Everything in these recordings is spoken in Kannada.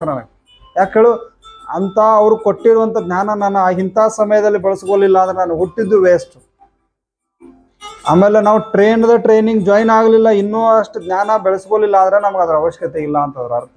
ನನಗೆ ಯಾಕೆ ಹೇಳು ಅಂತ ಅವ್ರು ಕೊಟ್ಟಿರುವಂಥ ಜ್ಞಾನ ನಾನು ಆ ಇಂಥ ಸಮಯದಲ್ಲಿ ಬಳಸ್ಕೊಲಿಲ್ಲ ಅಂದ್ರೆ ನಾನು ಹುಟ್ಟಿದ್ದು ವೇಸ್ಟ್ ಆಮೇಲೆ ನಾವು ಟ್ರೈನ್ದ ಟ್ರೈನಿಂಗ್ ಜಾಯಿನ್ ಆಗಲಿಲ್ಲ ಇನ್ನೂ ಅಷ್ಟು ಜ್ಞಾನ ಬೆಳೆಸ್ಕೊಲಿಲ್ಲ ಅಂದ್ರೆ ನಮ್ಗೆ ಅದ್ರ ಅವಶ್ಯಕತೆ ಇಲ್ಲ ಅಂತ ಅವ್ರ ಅರ್ಥ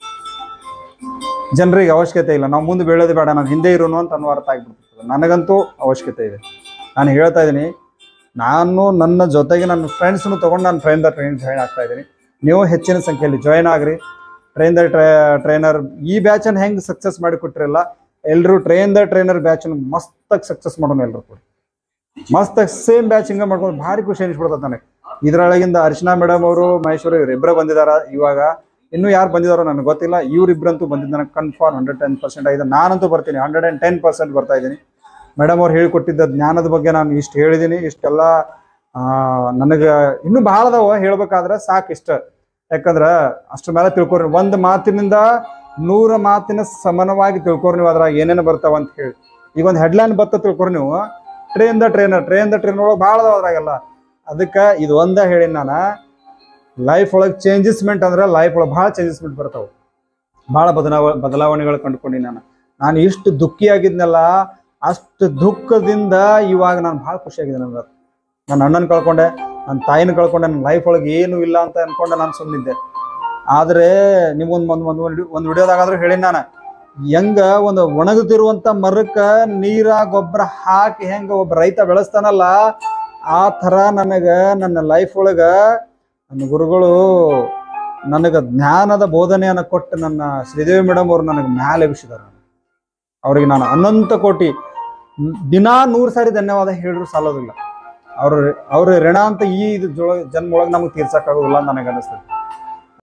ಜನರಿಗೆ ಅವಶ್ಯಕತೆ ಇಲ್ಲ ನಾವು ಮುಂದೆ ಬೀಳೋದು ಬೇಡ ನಾನು ಹಿಂದೆ ಇರೋನು ಅಂತ ಅನ್ನೋ ಅರ್ಥ ಆಗ್ಬಿಡ್ತದೆ ನನಗಂತೂ ಅವಶ್ಯಕತೆ ಇದೆ ನಾನು ಹೇಳ್ತಾ ಇದ್ದೀನಿ ನಾನು ನನ್ನ ಜೊತೆಗೆ ನನ್ನ ಫ್ರೆಂಡ್ಸ್ನು ತೊಗೊಂಡು ನಾನು ಟ್ರೈನ್ದ ಟ್ರೈನ್ ಜಾಯಿನ್ ಆಗ್ತಾ ಇದ್ದೀನಿ ನೀವು ಹೆಚ್ಚಿನ ಸಂಖ್ಯೆಯಲ್ಲಿ ಜಾಯಿನ್ ಆಗ್ರಿ ಟ್ರೈನ್ ದ ಟ್ರೈನರ್ ಈ ಬ್ಯಾಚನ್ನು ಹೆಂಗೆ ಸಕ್ಸಸ್ ಮಾಡಿ ಕೊಟ್ಟಿರಲ್ಲ ಎಲ್ಲರೂ ಟ್ರೈನ್ ದ ಟ್ರೈನರ್ ಬ್ಯಾಚನ್ನು ಮಸ್ತಾಗಿ ಸಕ್ಸಸ್ ಮಾಡೋಣ ಎಲ್ಲರೂ ಕೂಡ ಮಸ್ತಾಗಿ ಸೇಮ್ ಬ್ಯಾಚ್ ಹಿಂಗೆ ಮಾಡ್ಕೊಂಡು ಭಾರಿ ಖುಷಿ ಅನಿಸ್ಬಿಡ್ತದೆ ನನಗೆ ಇದರೊಳಗಿಂದ ಅರ್ಚನಾ ಮೇಡಮ್ ಅವರು ಮಹೇಶ್ವರಿ ಇವರಿಬ್ಬರ ಬಂದಿದಾರ ಇವಾಗ ಇನ್ನೂ ಯಾರು ಬಂದಿದಾರೋ ನನಗೆ ಗೊತ್ತಿಲ್ಲ ಇವರಿಬ್ಬರಂತೂ ಬಂದಿದ್ದು ನನಗೆ ಕನ್ಫರ್ಮ್ ಹಂಡ್ರೆಡ್ ಟೆನ್ ಪರ್ಸೆಂಟ್ ಆಗಿದೆ ನಾನಂತೂ ಬರ್ತೀನಿ ಹಂಡ್ರೆಡ್ ಆ್ಯಂಡ್ ಟೆನ್ ಪರ್ಸೆಂಟ್ ಬರ್ತಾ ಇದ್ದೀನಿ ಮೇಡಮ್ ಅವ್ರು ಹೇಳಿಕೊಟ್ಟಿದ್ದ ಜ್ಞಾನದ ಬಗ್ಗೆ ನಾನು ಇಷ್ಟು ಹೇಳಿದ್ದೀನಿ ಇಷ್ಟೆಲ್ಲ ನನಗೆ ಇನ್ನೂ ಭಾಳ ಅದಾವ ಹೇಳ್ಬೇಕಾದ್ರೆ ಸಾಕು ಇಷ್ಟ ಯಾಕಂದ್ರೆ ಅಷ್ಟ್ರ ಮೇಲೆ ತಿಳ್ಕೊರಿ ಒಂದು ಮಾತಿನಿಂದ ನೂರ ಮಾತಿನ ಸಮಾನವಾಗಿ ತಿಳ್ಕೊರಿ ನೀವು ಅದ್ರಾಗ ಏನೇನು ಬರ್ತಾವ ಅಂತ ಹೇಳಿ ಈಗ ಒಂದು ಹೆಡ್ಲೈನ್ ಬತ್ತ ತಿಳ್ಕೊರಿ ನೀವು train the trainer train the train ಒಳಗೆ ಭಾಳ ಅದಾವ ಅದ್ರಾಗೆಲ್ಲ ಅದಕ್ಕೆ ಇದು ಒಂದೇ ಹೇಳಿನಿ ನಾನು ಲೈಫ್ ಒಳಗೆ ಚೇಂಜಸ್ಮೆಂಟ್ ಅಂದ್ರೆ ಲೈಫ್ ಒಳಗೆ ಭಾಳ ಚೇಂಜಸ್ಮೆಂಟ್ ಬರ್ತಾವೆ ಭಾಳ ಬದಲಾವ ಬದಲಾವಣೆಗಳು ಕಂಡುಕೊಂಡಿ ನಾನು ನಾನು ಇಷ್ಟು ದುಃಖಿಯಾಗಿದ್ನಲ್ಲ ಅಷ್ಟು ದುಃಖದಿಂದ ಇವಾಗ ನಾನು ಭಾಳ ಖುಷಿಯಾಗಿದ್ದೀನಿ ನನಗೆ ನನ್ನ ಅಣ್ಣನ ಕಳ್ಕೊಂಡೆ ನನ್ನ ತಾಯಿನ ಕಳ್ಕೊಂಡೆ ನನ್ನ ಲೈಫ್ ಒಳಗೆ ಏನು ಇಲ್ಲ ಅಂತ ಅನ್ಕೊಂಡೆ ನಾನು ಸುಮ್ಮನಿದ್ದೆ ಆದರೆ ನಿಮ್ಗೊಂದು ಒಂದು ಒಂದು ಒಂದು ಒಂದು ವಿಡಿಯೋದಾಗಾದ್ರೂ ಹೇಳಿನಿ ನಾನು ಹೆಂಗ ಒಂದು ಒಣಗುತ್ತಿರುವಂತ ಮರಕ್ಕ ನೀರ ಗೊಬ್ಬರ ಹಾಕಿ ಹೆಂಗ ಒಬ್ಬ ರೈತ ಬೆಳೆಸ್ತಾನಲ್ಲ ಆ ಥರ ನನಗೆ ನನ್ನ ಲೈಫ್ ಒಳಗ ನನ್ನ ಗುರುಗಳು ನನಗೆ ಜ್ಞಾನದ ಬೋಧನೆಯನ್ನು ಕೊಟ್ಟು ನನ್ನ ಶ್ರೀದೇವಿ ಮೇಡಮ್ ಅವರು ನನಗೆ ಮ್ಯಾಲೆ ಎಬ್ಬಿಸಿದಾರೆ ಅವ್ರಿಗೆ ನಾನು ಅನಂತ ಕೋಟಿ ನ್- ದಿನಾ ನೂರು ಸಾರಿ ಧನ್ಯವಾದ ಹೇಳಿದ್ರು ಸಾಲೋದಿಲ್ಲ ಅವ್ರ ಅವ್ರ ಋಣ ಅಂತ ಈ ಇದು ಜೊಳ ಜನ್ಮ ಒಳಗೆ ನಮಗೆ ತೀರ್ಸಕ್ಕಾಗೋದಿಲ್ಲ ಅಂತ ನನಗೆ ಅನಿಸ್ತದೆ